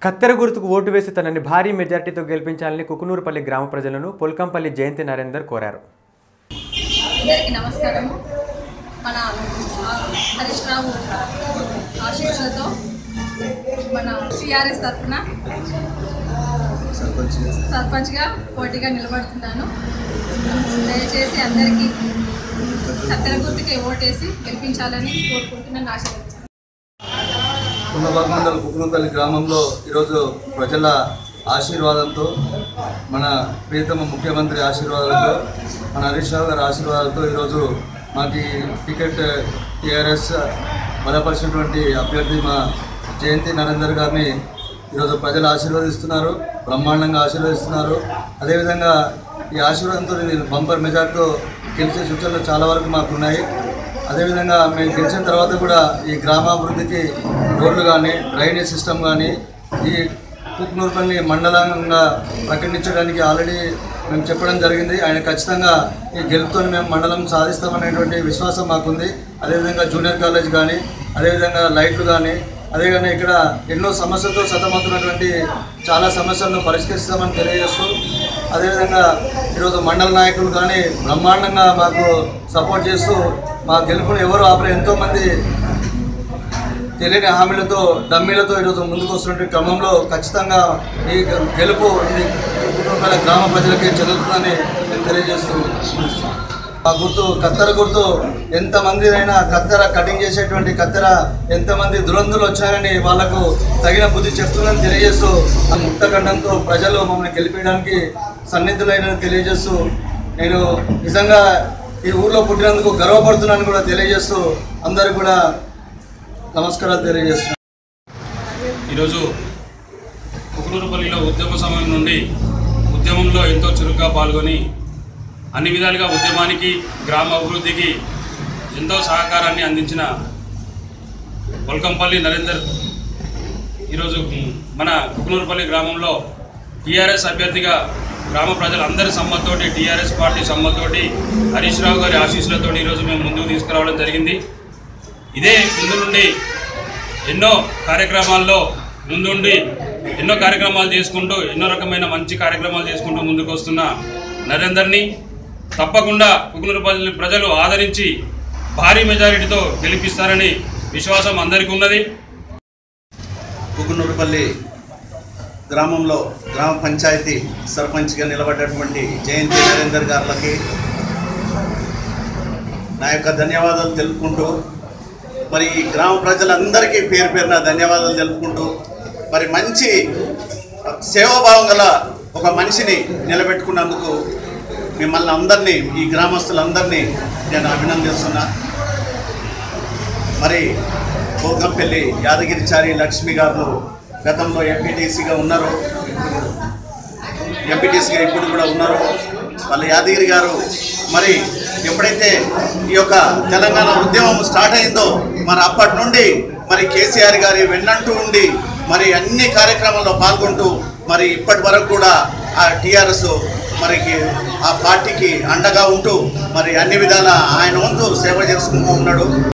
కత్తెర గుర్తుకు ఓటు వేసి తనని భారీ మెజార్టీతో గెలిపించాలని కుకునూరుపల్లి గ్రామ ప్రజలను పొల్కంపల్లి జయంతి నరేందర్ కోరారు అందరికీ నమస్కారము మన ఆ, హరీష్ రావు ఆశీస్సులతో మన టీఆర్ఎస్ తరఫున సర్పంచ్గా పోటీగా నిలబడుతున్నాను దయచేసి అందరికీ కత్తెర గుర్తుకే ఓటేసి గెలిపించాలని కోరుకుంటున్నాను ఆశీర్వదించాను కుండబాగ్ మండల్ కుకునపల్లి గ్రామంలో ఈరోజు ప్రజల ఆశీర్వాదంతో మన ప్రియతమ ముఖ్యమంత్రి ఆశీర్వాదాలతో మన హరీష్ రావు గారి ఆశీర్వాదాలతో ఈరోజు మాకు ఈ టికెట్ టీఆర్ఎస్ బలపరిచినటువంటి అభ్యర్థి మా జయంతి నరేందర్ గారిని ఈరోజు ప్రజలు ఆశీర్వదిస్తున్నారు బ్రహ్మాండంగా ఆశీర్వదిస్తున్నారు అదేవిధంగా ఈ ఆశీర్వాదంతో నేను బంపర్ మెజార్టీతో గెలిచే సూచనలు చాలా వరకు మాకు ఉన్నాయి అదేవిధంగా మేము గెలిచిన తర్వాత కూడా ఈ గ్రామాభివృద్ధికి రోడ్లు కానీ డ్రైనేజ్ సిస్టమ్ కానీ ఈ కుక్నూరుపల్లి మండలంగా ప్రకటించడానికి ఆల్రెడీ మేము చెప్పడం జరిగింది ఆయన ఖచ్చితంగా ఈ గెలుపుతో మేము మండలం సాధిస్తామనేటువంటి విశ్వాసం మాకుంది అదేవిధంగా జూనియర్ కాలేజ్ కానీ అదేవిధంగా లైట్లు కానీ అదేవిధంగా ఇక్కడ ఎన్నో సమస్యలతో సతమవుతున్నటువంటి చాలా సమస్యలను పరిష్కరిస్తామని తెలియజేస్తూ అదేవిధంగా ఈరోజు మండల నాయకులు కానీ బ్రహ్మాండంగా మాకు సపోర్ట్ చేస్తూ మా గెలుపును ఎవరు ఆపలే ఎంతోమంది తెలియని హామీలతో డమ్మీలతో ఈరోజు ముందుకు వస్తున్నటువంటి క్రమంలో ఖచ్చితంగా ఈ గె- గెలుపు ఇది కుటుంబాల గ్రామ ప్రజలకి చెందుతుందని నేను తెలియజేస్తూ ముగిస్తున్నాను. ఆ గుర్తు కత్తెర గుర్తు ఎంతమంది అయినా కత్తెర కటింగ్ చేసేటువంటి కత్తెర ఎంతమంది దురందులు వచ్చారని వాళ్లకు తగిన బుద్ధి చెప్తుందని తెలియజేస్తూ ఆ ముక్తఖండంతో ప్రజలు మమ్మల్ని గెలిపించడానికి సన్నిధులైన తెలియజేస్తూ నేను నిజంగా ఈ ఊర్లో పుట్టినందుకు గర్వపడుతున్నాను కూడా తెలియజేస్తూ అందరూ కూడా నమస్కారాలు తెలియజేస్తున్నాను ఈరోజు కుకునూరుపల్లిలో ఉద్యమ సమయం నుండి ఉద్యమంలో ఎంతో చురుగ్గా పాల్గొని అన్ని విధాలుగా ఉద్యమానికి గ్రామ అభివృద్ధికి ఎంతో సహకారాన్ని అందించిన వల్కంపల్లి నరేందర్ ఈరోజు మన కుకునూరుపల్లి గ్రామంలో టీఆర్ఎస్ అభ్యర్థిగా గ్రామ ప్రజలందరి సమ్మతోటి టీఆర్ఎస్ పార్టీ సమ్మతోటి హరీష్ రావు గారి ఆశీస్సులతో ఈరోజు మేము ముందుకు తీసుకురావడం జరిగింది ఇదే ముందు నుండి ఎన్నో కార్యక్రమాల్లో ముందుండి ఎన్నో కార్యక్రమాలు చేసుకుంటూ ఎన్నో రకమైన మంచి కార్యక్రమాలు చేసుకుంటూ ముందుకు వస్తున్న నరేందర్ని తప్పకుండా కుకునూరుపల్లి ప్రజలు ఆదరించి భారీ మెజారిటీతో గెలిపిస్తారని విశ్వాసం అందరికీ ఉన్నది కుకునూరుపల్లి గ్రామంలో గ్రామ పంచాయతీ సర్పంచ్గా నిలబడ్డటువంటి జయంతి నరేందర్ గారికి నా యొక్క ధన్యవాదాలు తెలుపుకుంటూ మరి ఈ గ్రామ ప్రజలందరికీ పేరు పేరున ధన్యవాదాలు తెలుపుకుంటూ మరి మంచి సేవాభావం గల ఒక మనిషిని నిలబెట్టుకున్నందుకు మిమ్మల్ని అందరినీ ఈ గ్రామస్తులందరినీ నేను అభినందిస్తున్నా మరి భోగంపల్లి యాదగిరిచారి లక్ష్మి గారు గతంలో ఎంపీటీసీగా ఉన్నారు ఎంపీటీసీగా ఇప్పుడు కూడా ఉన్నారు వాళ్ళ యాదగిరి గారు మరి ఎప్పుడైతే ఈ యొక్క తెలంగాణ ఉద్యమం స్టార్ట్ అయిందో మరి అప్పటి నుండి మరి కేసీఆర్ గారి వెన్నంటూ ఉండి మరి అన్ని కార్యక్రమాల్లో పాల్గొంటూ మరి ఇప్పటి వరకు కూడా ఆ టీఆర్ఎస్ మరి ఆ పార్టీకి అండగా ఉంటూ మరి అన్ని విధాల ఆయన వంతు సేవ చేసుకుంటూ ఉన్నాడు